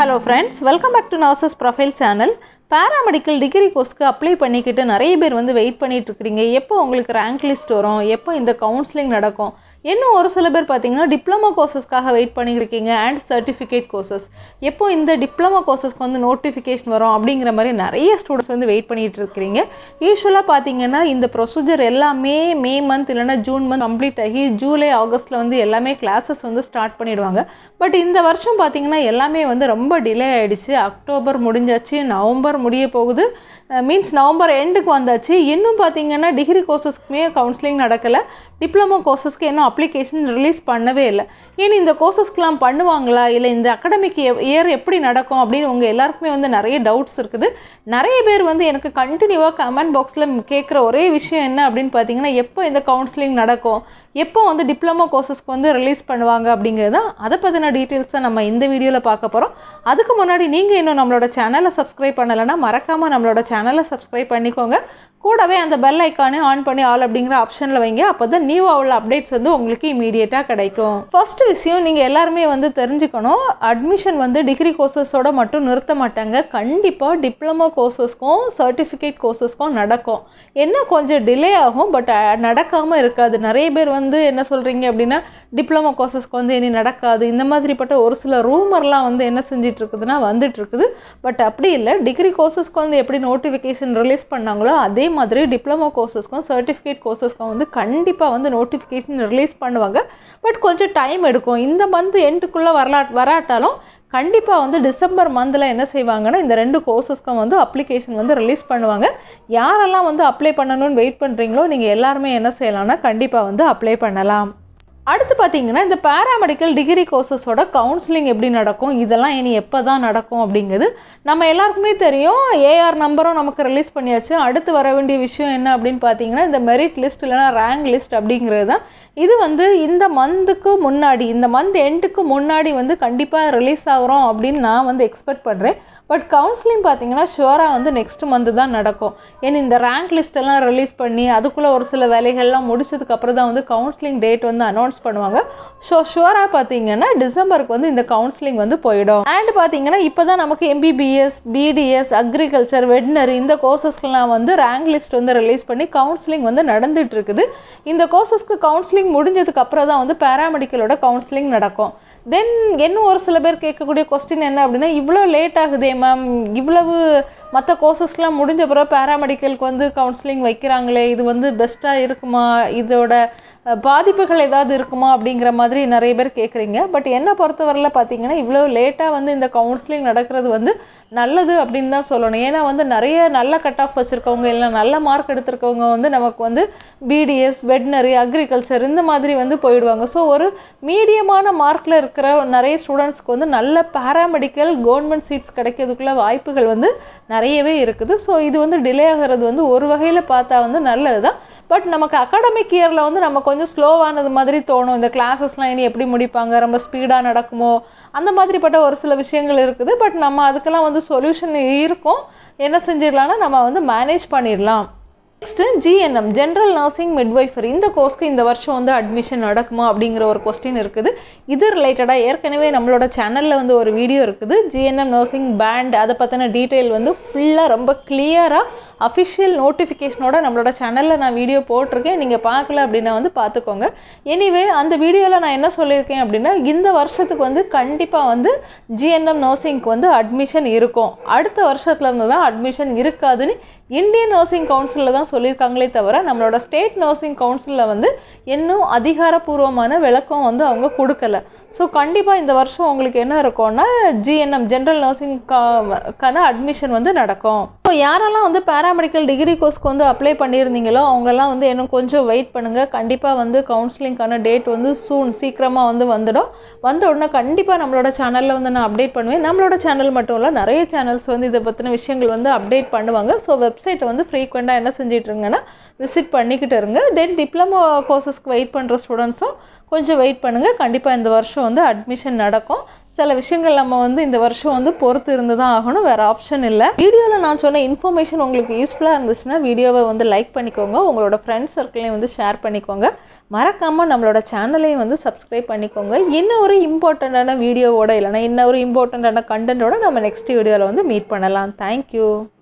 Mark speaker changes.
Speaker 1: hello friends welcome back to nurses profile channel paramedical degree கோர்ஸ்க்கு apply பண்ணிக்கிட்டு நிறைய பேர் வந்து வெயிட் பண்ணிட்டு இருக்கிறீங்க எப்போ உங்களுக்கு ரேங்க் லிஸ்ட் வரும் எப்போ இந்த கவுன்சிலிங் நடக்கும் இன்னும் ஒரு சில பேர் பார்த்தீங்கன்னா டிப்ளமோ கோர்சஸ்க்காக வெயிட் பண்ணிட்டு இருக்கீங்க அண்ட் சர்டிஃபிகேட் கோர்சஸ் எப்போ இந்த டிப்ளமோ கோர்சஸ்க்கு வந்து நோட்டிஃபிகேஷன் வரும் அப்படிங்கிற மாதிரி நிறைய ஸ்டூடெண்ட்ஸ் வந்து வெயிட் பண்ணிட்டு இருக்கிறீங்க யூஸ்வலாக பார்த்தீங்கன்னா இந்த ப்ரொசீஜர் எல்லாமே மே மந்த் இல்லைன்னா ஜூன் மந்த் கம்ப்ளீட் ஆகி ஜூலை ஆகஸ்ட்டில் வந்து எல்லாமே கிளாஸஸ் வந்து ஸ்டார்ட் பண்ணிடுவாங்க பட் இந்த வருஷம் பார்த்தீங்கன்னா எல்லாமே வந்து ரொம்ப டிலே ஆயிடுச்சு அக்டோபர் முடிஞ்சாச்சு நவம்பர் முடிய போகுது மீன்ஸ் நவம்பர் எண்டுக்கு வந்தாச்சு இன்னும் பார்த்தீங்கன்னா டிகிரி கோர்சஸ்க்குமே கவுன்சிலிங் நடக்கலை டிப்ளமோ கோர்சஸ்க்கு இன்னும் அப்ளிகேஷன் ரிலீஸ் பண்ணவே இல்லை ஏன் இந்த கோர்சஸ்க்கெலாம் பண்ணுவாங்களா இல்லை இந்த அகடமிக் இயர் எப்படி நடக்கும் அப்படின்னு உங்கள் எல்லாருக்குமே வந்து நிறைய டவுட்ஸ் இருக்குது நிறைய பேர் வந்து எனக்கு கண்டினியூவாக கமெண்ட் பாக்ஸில் கேட்குற ஒரே விஷயம் என்ன அப்படின்னு பார்த்தீங்கன்னா எப்போ இந்த கவுன்சிலிங் நடக்கும் எப்போ வந்து டிப்ளமோ கோர்சஸ்க்கு வந்து ரிலீஸ் பண்ணுவாங்க அப்படிங்கிறது தான் அதை பற்றின டீட்டெயில்ஸ் தான் நம்ம இந்த வீடியோவில் பார்க்க போகிறோம் அதுக்கு முன்னாடி நீங்கள் இன்னும் நம்மளோட சேனலை சப்ஸ்கிரைப் பண்ணலைன்னா மறக்காமல் நம்மளோட சேனலை சப்ஸ்கிரைப் பண்ணிக்கோங்க கூடவே அந்த பெல் ஐக்கானே ஆன் பண்ணி ஆல் அப்படிங்கிற ஆப்ஷனில் வைங்க அப்போ தான் நியூவாக உள்ள அப்டேட்ஸ் வந்து உங்களுக்கு இமீடியட்டாக கிடைக்கும் ஃபர்ஸ்ட் விஷயம் நீங்கள் எல்லாருமே வந்து தெரிஞ்சுக்கணும் அட்மிஷன் வந்து டிகிரி கோர்சஸோட மட்டும் நிறுத்த மாட்டாங்க கண்டிப்பாக டிப்ளமோ கோர்சஸ்க்கும் சர்டிஃபிகேட் கோர்சஸ்க்கும் நடக்கும் என்ன கொஞ்சம் டிலே ஆகும் பட் நடக்காமல் இருக்காது நிறைய பேர் வந்து என்ன சொல்கிறீங்க அப்படின்னா டிப்ளமோ கோர்சஸ்க்கு வந்து இனி நடக்காது இந்த மாதிரிப்பட்ட ஒரு சில ரூமர்லாம் வந்து என்ன செஞ்சிட்டு இருக்குதுன்னா வந்துட்டு இருக்குது பட் அப்படி இல்லை டிகிரி கோர்சஸ்க்கு வந்து எப்படி நோட்டிஃபிகேஷன் ரிலீஸ் பண்ணாங்களோ அதே மாதிரி டிப்ளமோ கோர்சஸ்க்கும் சர்டிஃபிகேட் கோர்சஸ்க்கும் வந்து கண்டிப்பாக வந்து நோட்டிஃபிகேஷன் ரிலீஸ் பண்ணுவாங்க பட் கொஞ்சம் டைம் எடுக்கும் இந்த மந்த் எண்டுக்குள்ளே வரலா வராட்டாலும் கண்டிப்பாக வந்து டிசம்பர் மந்தில் என்ன செய்வாங்கன்னா இந்த ரெண்டு கோர்சஸ்க்கும் வந்து அப்ளிகேஷன் வந்து ரிலீஸ் பண்ணுவாங்க யாரெல்லாம் வந்து அப்ளை பண்ணணும்னு வெயிட் பண்ணுறீங்களோ நீங்கள் எல்லாருமே என்ன செய்யலாம்னா கண்டிப்பாக வந்து அப்ளை பண்ணலாம் அடுத்து பார்த்தீங்கன்னா இந்த பேராமெடிக்கல் டிகிரி கோர்சஸோட கவுன்சிலிங் எப்படி நடக்கும் இதெல்லாம் இனி எப்போ தான் நடக்கும் அப்படிங்கிறது நம்ம எல்லாருக்குமே தெரியும் ஏஆர் நம்பரும் நமக்கு ரிலீஸ் பண்ணியாச்சு அடுத்து வர வேண்டிய விஷயம் என்ன அப்படின்னு பார்த்தீங்கன்னா இந்த மெரிட் லிஸ்ட் இல்லைனா ரேங்க் லிஸ்ட் அப்படிங்கிறது தான் இது வந்து இந்த மந்த்துக்கு முன்னாடி இந்த மந்த் எண்டுக்கு முன்னாடி வந்து கண்டிப்பாக ரிலீஸ் ஆகிறோம் அப்படின்னு நான் வந்து எக்ஸ்பெக்ட் பண்ணுறேன் பட் கவுன்சிலிங் பார்த்தீங்கன்னா ஷுவராக வந்து நெக்ஸ்ட் மந்த் தான் நடக்கும் ஏன்னா இந்த ரேங்க் லிஸ்ட்டெல்லாம் ரிலீஸ் பண்ணி அதுக்குள்ளே ஒரு சில வேலைகள்லாம் முடிச்சதுக்கப்புறம் தான் வந்து கவுன்சிலிங் டேட் வந்து அனௌன்ஸ் பண்ணுவாங்க ஸோ ஷுவராக பார்த்தீங்கன்னா டிசம்பருக்கு வந்து இந்த கவுன்சிலிங் வந்து போயிடும் அண்ட் பார்த்தீங்கன்னா இப்போ தான் நமக்கு எம்பிபிஎஸ் பிடிஎஸ் அக்ரிகல்ச்சர் வெட்னரி இந்த கோர்சஸ்க்கெலாம் வந்து ரேங்க் லிஸ்ட் வந்து ரிலீஸ் பண்ணி கவுன்சிலிங் வந்து நடந்துட்டு இருக்குது இந்த கோர்சஸ்க்கு கவுன்சிலிங் முடிஞ்சதுக்கு அப்புறம் தான் வந்து பேராமெடிக்கலோட கவுன்சிலிங் நடக்கும் தென் இன்னும் ஒரு சில பேர் கேட்கக்கூடிய கொஸ்டின் என்ன அப்படின்னா இவ்வளோ லேட் ஆகுதே மேம் இவ்வளவு மற்ற கோர்சஸ்லாம் முடிஞ்ச பிறகு பேராமெடிக்கலுக்கு வந்து கவுன்சிலிங் வைக்கிறாங்களே இது வந்து பெஸ்ட்டாக இருக்குமா இதோட பாதிப்புகள் ஏதாவது இருக்குமா அப்படிங்கிற மாதிரி நிறைய பேர் கேட்குறீங்க பட் என்னை பொறுத்தவரையில் பார்த்தீங்கன்னா இவ்வளோ லேட்டாக வந்து இந்த கவுன்சிலிங் நடக்கிறது வந்து நல்லது அப்படின்னு தான் சொல்லணும் ஏன்னா வந்து நிறைய நல்ல கட் ஆஃப் வச்சுருக்கவங்க இல்லை நல்ல மார்க் எடுத்திருக்கவங்க வந்து நமக்கு வந்து பிடிஎஸ் வெட்னரி அக்ரிகல்ச்சர் இந்த மாதிரி வந்து போயிடுவாங்க ஸோ ஒரு மீடியமான மார்க்கில் இருக்கிற நிறைய ஸ்டூடெண்ட்ஸ்க்கு வந்து நல்ல பேராமெடிக்கல் கவர்மெண்ட் சீட்ஸ் கிடைக்கிறதுக்குள்ள வாய்ப்புகள் வந்து நிறையவே இருக்குது ஸோ இது வந்து டிலே ஆகிறது வந்து ஒரு வகையில் பார்த்தா வந்து நல்லது தான் பட் நமக்கு அகாடமிக் இயரில் வந்து நம்ம கொஞ்சம் ஸ்லோவானது மாதிரி தோணும் இந்த கிளாஸஸ்லாம் இனி எப்படி முடிப்பாங்க ரொம்ப ஸ்பீடாக நடக்குமோ அந்த மாதிரிப்பட்ட ஒரு சில விஷயங்கள் இருக்குது பட் நம்ம அதுக்கெல்லாம் வந்து சொல்யூஷன் இருக்கும் என்ன செஞ்சிடலாம்னா நம்ம வந்து மேனேஜ் பண்ணிடலாம் next GNM general nursing midwifery இந்த கோர்ஸ்க்கு இந்த வருஷம் வந்து அட்மிஷன் நடக்குமா அப்படிங்கிற ஒரு கொஸ்டின் இருக்குது இது ரிலேட்டடாக ஏற்கனவே நம்மளோட சேனலில் வந்து ஒரு வீடியோ இருக்குது ஜிஎன்எம் நர்சிங் பேண்ட் அதை பற்றின டீட்டெயில் வந்து ஃபுல்லாக ரொம்ப கிளியராக அஃபிஷியல் நோட்டிஃபிகேஷனோட நம்மளோட சேனலில் நான் வீடியோ போட்டிருக்கேன் நீங்கள் பார்க்கல அப்படின்னா வந்து பார்த்துக்கோங்க எனிவே அந்த வீடியோவில் நான் என்ன சொல்லியிருக்கேன் அப்படின்னா இந்த வருஷத்துக்கு வந்து கண்டிப்பாக வந்து ஜிஎன்எம் நர்சிங்க்கு வந்து அட்மிஷன் இருக்கும் அடுத்த வருஷத்துலேருந்து தான் அட்மிஷன் இருக்காதுன்னு இந்தியன் நர்சிங் கவுன்சிலில் தான் சொல்லியிருக்காங்களே தவிர நம்மளோட ஸ்டேட் நர்சிங் கவுன்சிலில் வந்து இன்னும் அதிகாரப்பூர்வமான விளக்கம் வந்து அவங்க கொடுக்கல ஸோ கண்டிப்பாக இந்த வருஷம் உங்களுக்கு என்ன இருக்கும்னா ஜிஎன்எம் ஜென்ரல் நர்சிங்கான அட்மிஷன் வந்து நடக்கும் ஸோ யாரெல்லாம் வந்து பேராமெடிக்கல் டிகிரி கோர்ஸ்க்கு வந்து அப்ளை பண்ணியிருந்தீங்களோ அவங்கெல்லாம் வந்து இன்னும் கொஞ்சம் வெயிட் பண்ணுங்கள் கண்டிப்பாக வந்து கவுன்சிலிங்க்கான டேட் வந்து சூன் சீக்கிரமாக வந்து வந்துடும் வந்த உடனே கண்டிப்பாக நம்மளோட சேனலில் வந்து நான் அப்டேட் பண்ணுவேன் நம்மளோட சேனல் மட்டும் இல்லை நிறைய சேனல்ஸ் வந்து இதை பற்றின விஷயங்கள் வந்து அப்டேட் பண்ணுவாங்க ஸோ வெப்சைட்டை வந்து ஃப்ரீக்வெண்ட்டாக என்ன செஞ்சிட்ருங்கன்னா விசிட் பண்ணிக்கிட்டு இருங்க தென் டிப்ளமோ கோர்சஸ்க்கு வெயிட் பண்ணுற ஸ்டூடெண்ட்ஸும் கொஞ்சம் வெயிட் பண்ணுங்கள் கண்டிப்பாக இந்த வருஷம் வந்து அட்மிஷன் நடக்கும் சில விஷயங்கள் நம்ம வந்து இந்த வருஷம் வந்து பொறுத்து இருந்து தான் ஆகணும் வேறு ஆப்ஷன் இல்லை வீடியோவில் நான் சொன்ன இன்ஃபர்மேஷன் உங்களுக்கு யூஸ்ஃபுல்லாக இருந்துச்சுன்னா வீடியோவை வந்து லைக் பண்ணிக்கோங்க உங்களோட ஃப்ரெண்ட்ஸ் சர்க்கிளையும் வந்து ஷேர் பண்ணிக்கோங்க மறக்காமல் நம்மளோட சேனலையும் வந்து சப்ஸ்கிரைப் பண்ணிக்கோங்க இன்னும் ஒரு இம்பார்ட்டண்ட்டான வீடியோவோட இல்லைனா இன்னும் ஒரு இம்பார்ட்டண்ட்டான கண்டென்ட்டோட நம்ம நெக்ஸ்ட் வீடியோவில் வந்து மீட் பண்ணலாம் தேங்க்யூ